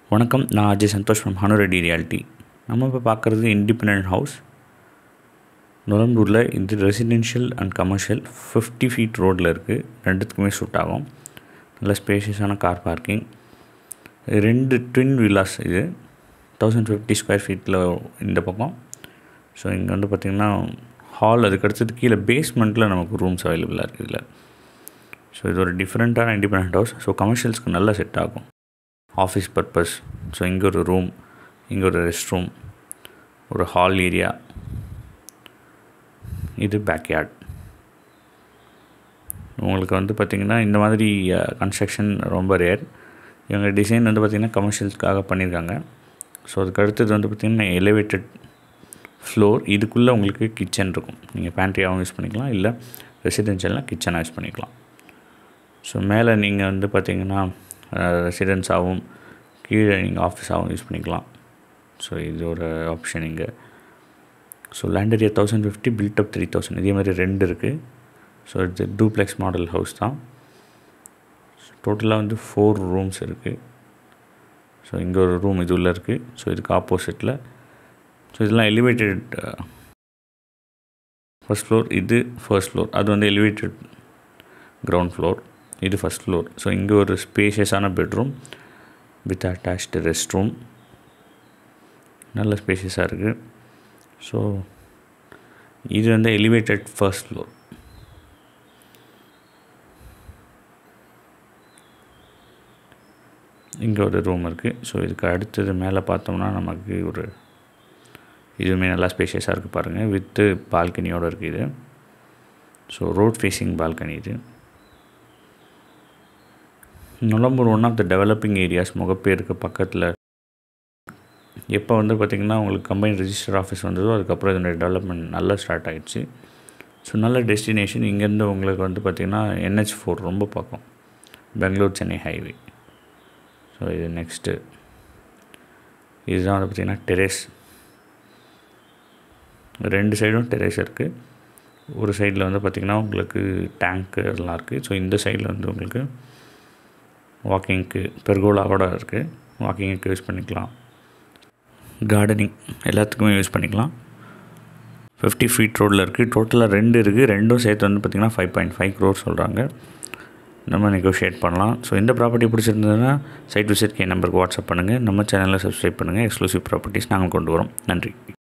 வணக்கம் நான் Ajay Santhosh from Hanureddy realty நம்ம இப்போ பார்க்குறது இண்டிபெண்ட் ஹவுஸ் நுழம்பூரில் இது residential and commercial fifty feet ரோட்டில் இருக்குது ரெண்டுத்துக்குமே சூட் ஆகும் நல்ல ஸ்பேஷியஸான கார் பார்க்கிங் ரெண்டு ட்வின் வில்லாஸ் இது தௌசண்ட் ஃபிஃப்டி ஸ்கொயர் ஃபீட்டில் இந்த பக்கம் ஸோ இங்கே வந்து பார்த்திங்கன்னா ஹால் அதுக்கு அடுத்தது கீழே பேஸ்மெண்ட்டில் நமக்கு ரூம்ஸ் அவைலபிளாக இருக்குது இதில் ஸோ இது ஒரு டிஃப்ரெண்ட்டான இண்டிபெண்ட் ஹவுஸ் ஸோ கமர்ஷியல்ஸ்க்கு நல்லா செட் ஆகும் ஆஃபீஸ் பர்பஸ் ஸோ இங்கே ஒரு ரூம் இங்கே ஒரு ரெஸ்ட் ரூம் ஒரு ஹால் ஏரியா இது பேக்யார்ட் உங்களுக்கு வந்து பார்த்திங்கன்னா இந்த மாதிரி கன்ஸ்ட்ரக்ஷன் ரொம்ப ரேர் இவங்க டிசைன் வந்து பார்த்திங்கன்னா கமர்ஷியல்ஸ்க்காக பண்ணியிருக்காங்க ஸோ அதுக்கு அடுத்தது வந்து பார்த்திங்கன்னா எலிவேட்டட் ஃப்ளோர் இதுக்குள்ளே உங்களுக்கு கிச்சன் இருக்கும் நீங்கள் பேண்ட்ரியாகவும் யூஸ் பண்ணிக்கலாம் இல்லை ரெசிடென்ஷியல்னால் கிச்சனாக யூஸ் பண்ணிக்கலாம் ஸோ மேலே நீங்கள் வந்து பார்த்திங்கன்னா ரெசிடென்ஸாகவும் கீழே நீங்கள் ஆஃபீஸாகவும் யூஸ் பண்ணிக்கலாம் ஸோ இது ஒரு ஆப்ஷன் இங்கே so land area thousand fifty built up three thousand இதே மாதிரி ரெண்டு இருக்குது ஸோ இது டூப்ளெக்ஸ் மாடல் ஹவுஸ் தான் டோட்டலாக வந்து ஃபோர் ரூம்ஸ் இருக்குது ஸோ இங்கே ஒரு ரூம் இது உள்ளே இருக்குது ஸோ இதுக்கு ஆப்போசிட்டில் ஸோ இதெல்லாம் எலிவேட்டட் ஃபஸ்ட் ஃப்ளோர் இது ஃபர்ஸ்ட் ஃப்ளோர் அது வந்து எலிவேட்டட் கிரவுண்ட் ஃப்ளோர் இது ஃபஸ்ட் ஃப்ளோர் ஸோ இங்கே ஒரு ஸ்பேஷியஸான bedroom with attached rest room நல்ல ஸ்பேஷியஸாக இருக்குது ஸோ இது வந்து எலிவேட்டட் ஃபர்ஸ்ட் ஃப்ளோர் இங்கே ஒரு ரூம் இருக்குது ஸோ இதுக்கு அடுத்தது மேலே பார்த்தோம்னா நமக்கு ஒரு இதுவுமே நல்லா ஸ்பேஷியஸாக இருக்குது பாருங்கள் வித்து பால்கனியோடு இருக்குது இது ஸோ ரோட் ஃபேஸிங் பால்கனி இது Nolambur one of the developing areas முகப்பேருக்கு பக்கத்தில் எப்போ வந்து பார்த்திங்கன்னா உங்களுக்கு கம்பெனி ரிஜிஸ்டர் ஆஃபீஸ் வந்ததோ அதுக்கப்புறம் இதனுடைய டெவலப்மெண்ட் நல்லா ஸ்டார்ட் ஆகிடுச்சு ஸோ நல்ல டெஸ்டினேஷன் இங்கேருந்து உங்களுக்கு வந்து பார்த்திங்கன்னா என்ஹெச் ஃபோர் ரொம்ப பக்கம் பெங்களூர் சென்னை ஹைவே ஸோ இது நெக்ஸ்ட்டு இதுதான் வந்து பார்த்திங்கன்னா டெரேஸ் ரெண்டு சைடும் டெரேஸ் இருக்குது ஒரு சைடில் வந்து பார்த்திங்கன்னா உங்களுக்கு டேங்க்கு எல்லாம் இருக்குது ஸோ இந்த சைடில் வந்து உங்களுக்கு வாக்கிங்க்கு பெர்கோலாவோட இருக்குது வாக்கிங்க்கு யூஸ் பண்ணிக்கலாம் கார்டனிங் எல்லாத்துக்குமே யூஸ் பண்ணிக்கலாம் ஃபிஃப்டி ஃபீட் ரோடில் இருக்குது டோட்டலாக ரெண்டு இருக்குது ரெண்டும் சேர்த்து வந்து பார்த்திங்கன்னா ஃபைவ் பாயிண்ட் ஃபைவ் க்ரோர் சொல்கிறாங்க நம்ம நெகோஷியேட் பண்ணலாம் ஸோ இந்த ப்ராப்பர்ட்டி பிடிச்சிருந்ததுன்னா சைட் விசிட் கே நம்பருக்கு வாட்ஸ்அப் பண்ணுங்கள் நம்ம சேனலில் சப்ஸ்கிரைப் பண்ணுங்கள் எக்ஸ்க்ளூசிவ் ப்ராப்பர்ட்டிஸ் நாங்கள் கொண்டு வரோம் நன்றி